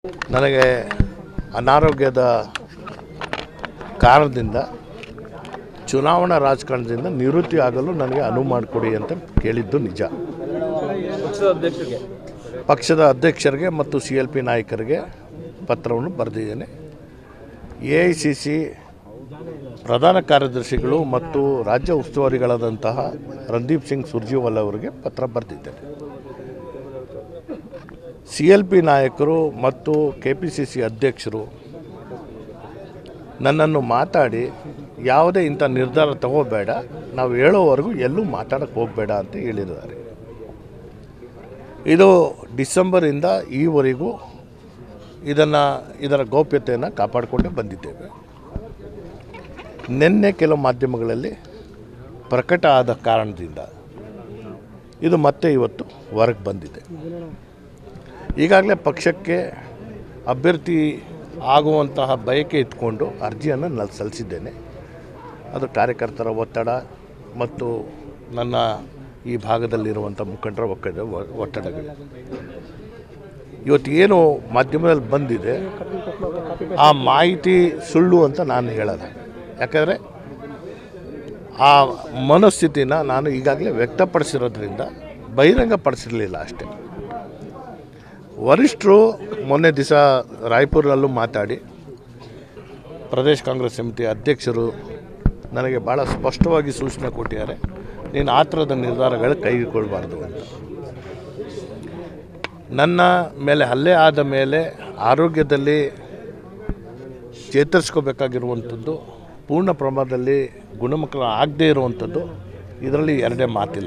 ನನಗೆ ಅನಾರೋಗ್ಯದ ಕಾರಣದಿಂದ ಚುನಾವಣಾ ರಾಜಕಾರಣದಿಂದ ನಿವೃತ್ತಿ ಆಗಲು ನನಗೆ ಅನುವು ಮಾಡಿಕೊಡಿ ಅಂತ ಕೇಳಿದ್ದು ನಿಜ ಪಕ್ಷದ ಅಧ್ಯಕ್ಷರಿಗೆ ಪಕ್ಷದ ಅಧ್ಯಕ್ಷರಿಗೆ ಮತ್ತು ಸಿ ಎಲ್ ಪಿ ನಾಯಕರಿಗೆ ಪತ್ರವನ್ನು ಬರೆದಿದ್ದೇನೆ ಎ ಐ ಸಿ ಸಿ ಪ್ರಧಾನ ಕಾರ್ಯದರ್ಶಿಗಳು ಮತ್ತು ರಾಜ್ಯ ಉಸ್ತುವಾರಿಗಳಾದಂತಹ ರಣದೀಪ್ ಸಿಂಗ್ ಸುರ್ಜಿವಾಲ ಅವರಿಗೆ ಪತ್ರ ಬರೆದಿದ್ದೇನೆ ಸಿ ಎಲ್ ಪಿ ನಾಯಕರು ಮತ್ತು ಕೆ ಪಿ ಸಿ ಸಿ ಅಧ್ಯಕ್ಷರು ನನ್ನನ್ನು ಮಾತಾಡಿ ಯಾವುದೇ ಇಂಥ ನಿರ್ಧಾರ ತಗೋಬೇಡ ನಾವು ಹೇಳೋವರೆಗೂ ಎಲ್ಲೂ ಮಾತಾಡೋಕ್ಕೆ ಹೋಗಬೇಡ ಅಂತ ಹೇಳಿದ್ದಾರೆ ಇದು ಡಿಸೆಂಬರಿಂದ ಈವರೆಗೂ ಇದನ್ನು ಇದರ ಗೌಪ್ಯತೆಯನ್ನು ಕಾಪಾಡಿಕೊಂಡೇ ಬಂದಿದ್ದೇವೆ ನಿನ್ನೆ ಕೆಲವು ಮಾಧ್ಯಮಗಳಲ್ಲಿ ಪ್ರಕಟ ಆದ ಕಾರಣದಿಂದ ಇದು ಮತ್ತೆ ಇವತ್ತು ಹೊರಗೆ ಬಂದಿದೆ ಈಗಾಗಲೇ ಪಕ್ಷಕ್ಕೆ ಅಭ್ಯರ್ಥಿ ಆಗುವಂತಹ ಬಯಕೆ ಇಟ್ಕೊಂಡು ಅರ್ಜಿಯನ್ನು ನಾನು ಸಲ್ಲಿಸಿದ್ದೇನೆ ಅದು ಕಾರ್ಯಕರ್ತರ ಒತ್ತಡ ಮತ್ತು ನನ್ನ ಈ ಭಾಗದಲ್ಲಿರುವಂಥ ಮುಖಂಡರ ಒಕ್ಕಡ ಒತ್ತಡಗಳು ಇವತ್ತು ಏನು ಮಾಧ್ಯಮದಲ್ಲಿ ಬಂದಿದೆ ಆ ಮಾಹಿತಿ ಸುಳ್ಳು ಅಂತ ನಾನು ಹೇಳಲ್ಲ ಯಾಕಂದರೆ ಆ ಮನಸ್ಥಿತಿನ ನಾನು ಈಗಾಗಲೇ ವ್ಯಕ್ತಪಡಿಸಿರೋದ್ರಿಂದ ಬಹಿರಂಗಪಡಿಸಿರಲಿಲ್ಲ ಅಷ್ಟೇ ವರಿಷ್ಠರು ಮೊನ್ನೆ ದಿವಸ ರಾಯ್ಪುರಲ್ಲೂ ಮಾತಾಡಿ ಪ್ರದೇಶ್ ಕಾಂಗ್ರೆಸ್ ಸಮಿತಿ ಅಧ್ಯಕ್ಷರು ನನಗೆ ಭಾಳ ಸ್ಪಷ್ಟವಾಗಿ ಸೂಚನೆ ಕೊಟ್ಟಿದ್ದಾರೆ ನೀನು ಆ ಥರದ ನಿರ್ಧಾರಗಳು ಕೈಗೊಳ್ಳಬಾರ್ದು ಅಂತ ನನ್ನ ಮೇಲೆ ಹಲ್ಲೆ ಆದ ಮೇಲೆ ಆರೋಗ್ಯದಲ್ಲಿ ಚೇತರಿಸ್ಕೋಬೇಕಾಗಿರುವಂಥದ್ದು ಪೂರ್ಣ ಪ್ರಮಾಣದಲ್ಲಿ ಗುಣಮುಖ ಆಗದೇ ಇರುವಂಥದ್ದು ಇದರಲ್ಲಿ ಎರಡೇ ಮಾತಿಲ್ಲ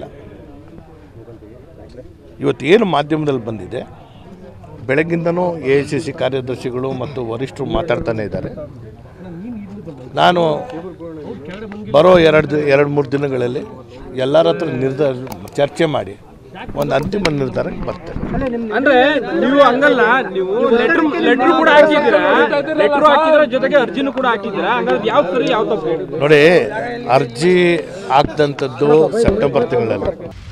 ಇವತ್ತು ಏನು ಮಾಧ್ಯಮದಲ್ಲಿ ಬಂದಿದೆ ಬೆಳಗ್ಗಿಂದನೂ ಎ ಐ ಸಿ ಸಿ ಕಾರ್ಯದರ್ಶಿಗಳು ಮತ್ತು ವರಿಷ್ಠರು ಮಾತಾಡ್ತಾನೆ ಇದ್ದಾರೆ ನಾನು ಬರೋ ಎರಡು ದಿ- ಎರಡು ಮೂರು ದಿನಗಳಲ್ಲಿ ಎಲ್ಲರ ಹತ್ರ ನಿರ್ಧಾರ ಚರ್ಚೆ ಮಾಡಿ ಒಂದು ಅಂತಿಮ ನಿರ್ಧಾರಕ್ಕೆ ಬರ್ತೇನೆ ಅಂದ್ರೆ ನೀವು ಹಂಗಲ್ಲ ನೀವು ಲೆಟರ್ ಲೆಟರ್ ಕೂಡ ಹಾಕಿದ್ದೀರಾ ಲೆಟರ್ ಹಾಕಿದ್ರ ಜೊತೆಗೆ ಅರ್ಜಿನೂ ಕೂಡ ಹಾಕಿದ್ದೀರಾ ಹಂಗಾದ್ರೆ ಯಾವ ಸರಿ ಯಾವ ತಪ್ಪು ನೋಡಿ ಅರ್ಜಿ ಆಗ್ದಂಥದ್ದು ಸೆಪ್ಟೆಂಬರ್ ತಿಂಗಳಲ್ಲಿ